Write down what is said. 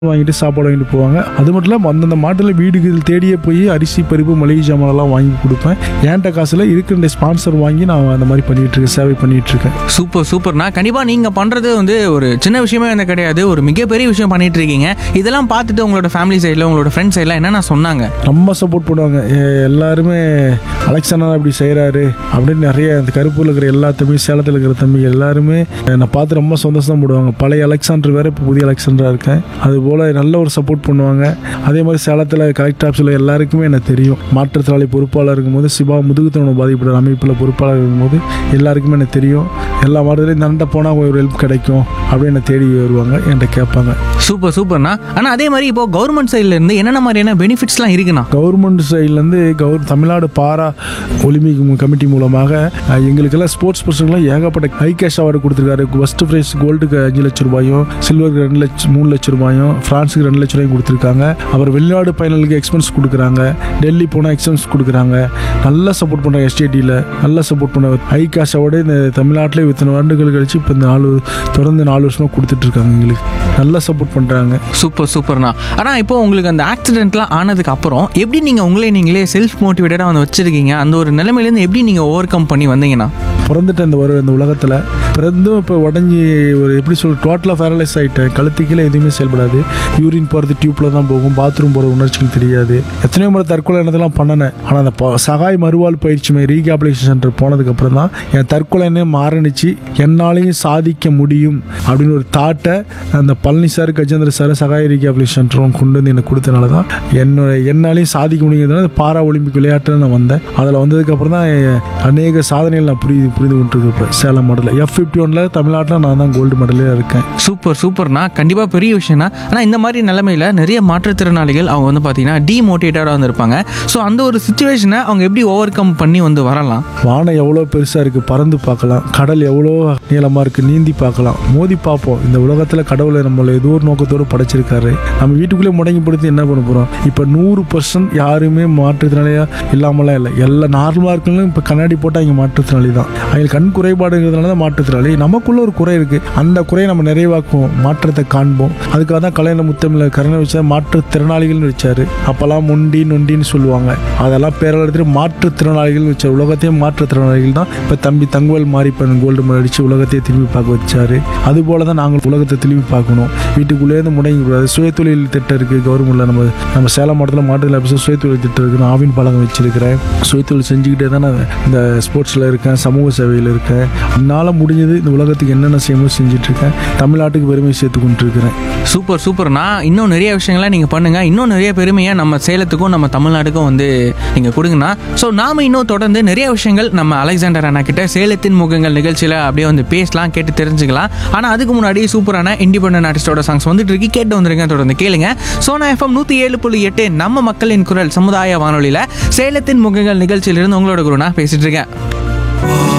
வாங்கிட்டு சாப்பாடு வாங்கிட்டு போவாங்க அது மட்டும் இல்லாமல் அந்தந்த மாட்டில் வீடுக்கு தேடியே போய் அரிசி பருப்பு மளிகை சாமான்லாம் வாங்கி கொடுப்பேன் ஏன்ட்ட காசில் இருக்கிற ஸ்பான்சர் வாங்கி நான் அந்த மாதிரி பண்ணிட்டு இருக்கேன் சேவை பண்ணிட்டு இருக்கேன் சூப்பர் சூப்பர்ண்ணா கண்டிப்பாக நீங்கள் பண்ணுறது வந்து ஒரு சின்ன விஷயமே வந்து கிடையாது ஒரு மிகப்பெரிய விஷயம் பண்ணிட்டு இருக்கீங்க இதெல்லாம் பார்த்துட்டு உங்களோட ஃபேமிலி சைடில் உங்களோட ஃப்ரெண்ட்ஸ் சைடில் என்னென்ன சொன்னாங்க ரொம்ப சப்போர்ட் பண்ணுவாங்க எ- எல்லாருமே அலெக்சாண்டர் இப்படி செய்கிறாரு அப்படின்னு நிறைய அந்த கருப்பூரில் இருக்கிற எல்லா தம்பி சேலத்தில் இருக்கிற தம்பி எல்லாருமே என்னை பார்த்து ரொம்ப சந்தோஷம் போடுவாங்க பழைய அலெக்சாண்டர் வேற இப்போ புதிய அலெக்சாண்டராக இருக்கேன் அதுபோல் நல்ல ஒரு சப்போர்ட் பண்ணுவாங்க அதே மாதிரி சேலத்தில் கலெக்டர் ஆஃபீஸில் எல்லாருக்குமே எனக்கு தெரியும் மாற்றுத்திறனாளி பொறுப்பாளர் இருக்கும்போது சிவா முதுகுத்தவனை பாதிப்படுற அமைப்பில் பொறுப்பாளர் இருக்கும்போது எல்லாருக்குமே எனக்கு தெரியும் எல்லா மாவட்டத்திலையும் இந்த அண்டை போனால் ஒரு ஹெல்ப் கிடைக்கும் அப்படின்னு என்னை தேடி வருவாங்க என்கிட்ட கேட்பாங்க சூப்பர் சூப்பர்ண்ணா ஆனால் அதே மாதிரி இப்போ கவர்மெண்ட் சைடில் இருந்து என்னென்ன மாதிரியான பெனிஃபிட்ஸ்லாம் இருக்குண்ணா கவர்மெண்ட் சைட்லேருந்து கவர் தமிழ்நாடு பாரா ஒலிம்பிக் மு- கமிட்டி மூலமாக அஹ், எங்களுக்கெல்லாம் ஸ்போர்ட்ஸ் பர்சனுக்குலாம் ஏகப்பட்ட ஹை கேஷ் அவார்டு கொடுத்துருக்காரு ஃபஸ்ட்டு ப்ரைஸ் கோல்டுக்கு அஞ்சு லட்சம் ரூபாயும் சில்வருக்கு ரெண்டு லட்சம் மூணு லட்சம் ரூபாயும் ஃப்ரான்ஸுக்கு ரெண்டு லட்சம் ரூபாயும் கொடுத்துருக்காங்க அப்புறம் வெளிநாடு ஃபைனலுக்கு எக்ஸ்பென்ஸ் கொடுக்குறாங்க டெல்லி போனால் எக்ஸ்பென்ஸ் கொடுக்குறாங்க நல்லா சப்போர்ட் பண்ணுறாங்க எஸ்டிடியில் நல்லா சப்போர்ட் பண்ண ஹை கேஷ் அவார்டு இந்த தமிழ்நாட்டில் இத்தனை ஆண்டுகள் கழிச்சு இப்போ இந்த நாலு தொடர்ந்து நாலு வருஷமாக கொடுத்துட்ருக்காங்க எங்களுக்கு நல்லா சப்போர்ட் பண்ணுறாங்க சூப்பர் சூப்பர்ண்ணா ஆனால் இப்போ உங்களுக்கு அந்த ஆக்சிடென்ட்லாம் ஆனதுக்கு அப்புறம் எப்படி நீங்கள் உங்களே நீங்களே செல்ஃப் மோட்டிவேட்டடாக வந்து வச்சிருக்கீங்க அந்த ஒரு நிலைமையிலேருந்து எப்படி நீங்கள் ஓவர் கம் பண்ணி வந்தீங்கண்ணா பிறந்துட்டேன் இந்த வரும் இந்த உலகத்தில் பிறந்தும் இப்போ உடஞ்சி ஒரு எப்படி சொல்ல டோட்டலாக பேரலைஸ் ஆகிட்டேன் கழுத்து கீழே எதுவுமே செயல்படாது யூரின் போகிறது டியூப்பில் தான் போகும் பாத்ரூம் போகிற உணர்ச்சிகள் தெரியாது எத்தனையோ முறை தற்கொலை எண்ணத்தெல்லாம் பண்ணினேன் ஆனால் அந்த ப- சகாய் மறுவாழ் பயிற்சி மை ரீகாபிலேஷன் சென்டர் போனதுக்கப்புறம் தான் என் தற்கொலை எண்ணம் மாறணிச்சு என்னாலையும் சாதிக்க முடியும் அப்படின்னு ஒரு தாட்டை அந்த Palani sir Gajendra sir Sahai rehabilitation சென்டரும் கொண்டு வந்து எனக்கு கொடுத்தனால தான் என்னோட என்னாலையும் சாதிக்க முடியுங்கிறதுனால பாரா ஒலிம்பிக் விளையாட்டில் நான் வந்தேன் அதில் வந்ததுக்கப்புறம் தான் என் அநேக சாதனைகள் நான் புரியுது புரிந்து கொண்டிருக்கு இப்போ சேலம் மாடலில் எஃப் ஃபிஃப்டி ஒனில் தமிழ்நாட்டில் நான் தான் கோல்டு மெடலே இருக்கேன் சூப்பர் சூப்பர்ண்ணா கண்டிப்பாக பெரிய விஷயம்னா ஆனால் இந்த மாதிரி நிலமையில நிறைய மாற்றுத்திறனாளிகள் அவங்க வந்து பார்த்தீங்கன்னா டிமோட்டிவேட்டடாக வந்து இருப்பாங்க ஸோ அந்த ஒரு சுச்சுவேஷனை அவங்க எப்படி ஓவர் கம் பண்ணி வந்து வரலாம் வானம் எவ்வளோ பெருசாக இருக்குது பறந்து பார்க்கலாம் கடல் எவ்வளோ நீளமாக இருக்குது நீந்தி பார்க்கலாம் மோதி பார்ப்போம் இந்த உலகத்தில் கடவுளை நம்மளை ஏதோ ஒரு நோக்கத்தோடு படைச்சிருக்காரு நம்ம வீட்டுக்குள்ளே முடங்கிப்படுத்தி என்ன பண்ண போகிறோம் இப்போ நூறு பர்சன்ட் யாருமே மாற்றுத்திறனாளியாக இல்லாமலாம் இல்லை எல்லா நார்மலாக இருக்கவங்களும் இப்போ கண்ணாடி போட்டால் அவங்க மாற்றுத்திறனாளி தான் அவங்களுக்கு கண் குறைபாடுங்கிறதுனால தான் மாற்றுத்திறனாளி நமக்குள்ள ஒரு குறை இருக்குது அந்த குறையை நம்ம நிறைவாக்குவோம் மாற்றத்தை காண்போம் அதுக்காக தான் கலைஞர் முத்தமிழ கருணை வச்சா மாற்றுத்திறனாளிகள்னு வச்சாரு அப்போல்லாம் முண்டி நொண்டின்னு சொல்லுவாங்க அதெல்லாம் பேரளத்தில் மாற்றுத்திறனாளிகள் வச்சார் உலகத்தையே மாற்றுத்திறனாளிகள் தான் இப்போ தம்பி தங்கவேல் மாரிப்பன் கோல்டு மெடல் அடித்து உலகத்தையே திரும்பி பார்க்க வச்சாரு அதுபோல தான் நாங்கள் உலகத்தை திரும்பி பார்க்கணும் வீட்டுக்குள்ளேருந்து முடங்கி கூடாது சுயதொழில் திட்டம் இருக்குது கவர்மெண்ட்டில் நம்ம நம்ம சேலம் மாவட்டத்தில் மாற்றுதல் ஆஃபீஸர் சுயதொழில் திட்டம் இருக்குது நான் ஆவின் பழக்கம் வச்சிருக்கிறேன் சுயதொழில் செஞ்சுக்கிட்டே தான் நான் இந்த ஸ்போர்ட்ஸில் இருக்கேன் சமூக சேவையில் இருக்கேன் என்னால் முடிஞ்சது இந்த உலகத்துக்கு என்னென்ன செய்யணுமோ செஞ்சுட்ருக்கேன் தமிழ்நாட்டுக்கு பெருமை சேர்த்து கொண்டு இருக்கிறேன் சூப்பர் சூப்பர்ண்ணா இன்னும் நிறைய விஷயங்களை நீங்கள் பண்ணுங்கள் இன்னும் நிறைய பெருமையை நம்ம சேலத்துக்கும் நம்ம தமிழ்நாட்டுக்கும் வந்து நீங்கள் கொடுங்கண்ணா ஸோ நாம இன்னும் தொடர்ந்து நிறைய விஷயங்கள் நம்ம அலெக்சாண்டர் அண்ணா கிட்ட சேலத்தின் முகங்கள் நிகழ்ச்சியில் அப்படியே வந்து பேசலாம் கேட்டு தெரிஞ்சுக்கலாம் ஆனால் அதுக்கு முன்னாடி சூப்பரான இண்டிபெண்டன்ட் ஆர்டிஸ்டோட சாங்ஸ் வந்துட்டு இருக்கு கேட்டு வந்துருங்க தொடர்ந்து கேளுங்க சோனா எஃப்எம் நூற்றி ஏழு புள்ளி எட்டு நம்ம மக்களின் குரல் சமுதாய வானொலியில் சேலத்தின் முகங்கள் நிகழ்ச்சியிலிருந்து உங்களோட குருனா பேசிட்டு இருக்கேன்